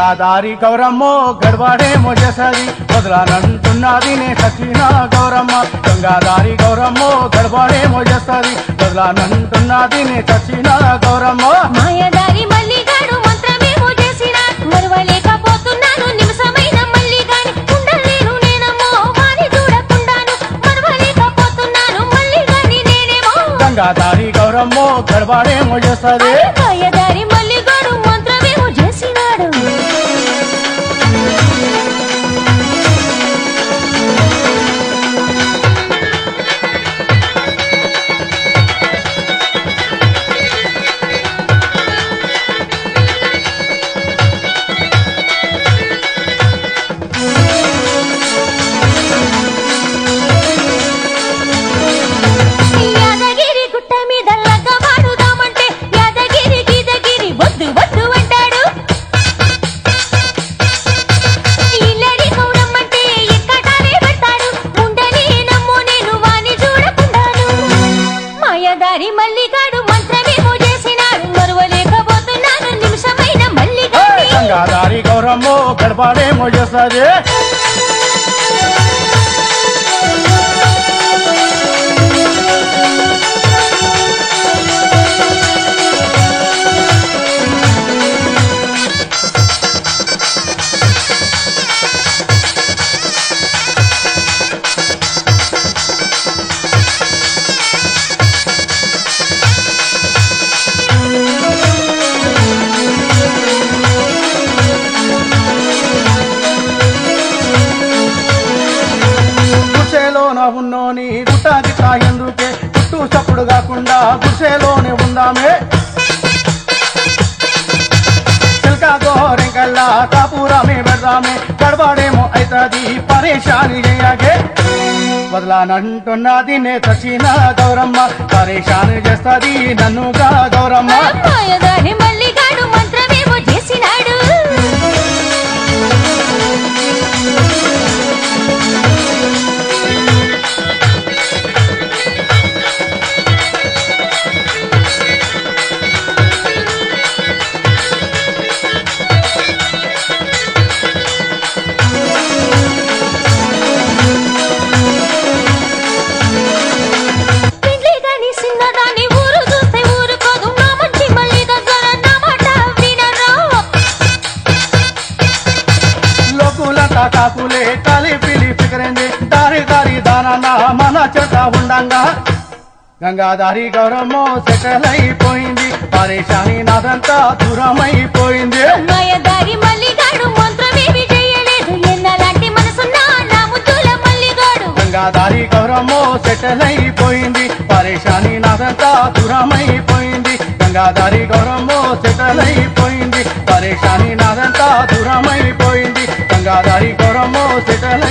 గంగాదారి గౌరమ్మో గడవాడేమో చేసది వదలానంటున్నది నే సచిన గౌరమ్మ గంగాదారి గౌరమ్మో గడవాడేమో చేసది వదలానంటున్నది నే సచిన గౌరమ్మ మాయదారి మల్లిగాడు మంత్రమేమో చేసిన మరవలేకపోతున్నాను నిమిషమైన మల్లిగాని ఉండలేను నేనమ్మో వాని చూడకుండాను మరవలేకపోతున్నాను మల్లిగాని నేనేమో గంగాదారి గౌరమ్మో గడవాడేమో చేసది మాయదారి మల్లిగాడు మంత్రమేమో చేసినాడు యాదగిరి గుట్ట మీద లగ్గ వాడుదామంటే యాదగిరి గీదగిరి వద్దు వద్దు అంటాడు ఇల్లడి కౌరమ్మంటే ఎక్కటానే పడతాడు ఉండని నమ్ము నేను వాని చూడకుండాను మాయదారి మల్లిగాడు మంత్రమేమో చేసినాడు మరువలేకపోతున్నాను నిమిషమైన మల్లిగాడి గంగాదారి గౌరమ్మో గడవాడేమో చేసది గుడిసెలోన ఉన్నోని గుట్టాకి ఎందుకే గుట్టు చప్పుడు కాకుండా గుడిసెలోనే ఉందామే చిల్కా గోరెంకల్లా కాపురామే పెడదామే గడవాడేమో అవుతుంది పరేషాని చేయగే వదలానంటున్నది నే చచ్చిన గౌరమ్మ పరేషాని చేస్తుంది నన్నుగా గౌరమ్మ మాయదారి మల్లిగాడు మంత్రమేమో చేసినాడు పెండ్లి గాని చిన్నదాన్ని ఊరు చూస్తే ఊరుకోదు నా మంచి మల్లి దగ్గర నా మాట వినరా లోకులంతా కాకులే కలిపిలి ఫికరింది దారి దారి దానన్న మన చెట్ట ఉండంగా గంగాదారి గౌరమ్మో సెటిల్ అయిపోయింది పరేషాని నాదంతా దూరమైపోయింది మాయదారి మల్లిగాడు మంత్రమేమి చేయలేదు ఎన్నలాంటి మనసున్న నా ముద్దుల మల్లిగాడు గంగాదారి గౌరమ్మో సెటిల్ అయిపోయింది పరేషాని నాదంతా దూరమైపోయింది గంగాదారి గౌరమ్మో సెటిల్ అయిపోయింది పరేషాని నాదంతా దూరమైపోయింది గంగాదారి గౌరమ్మో సెటిల్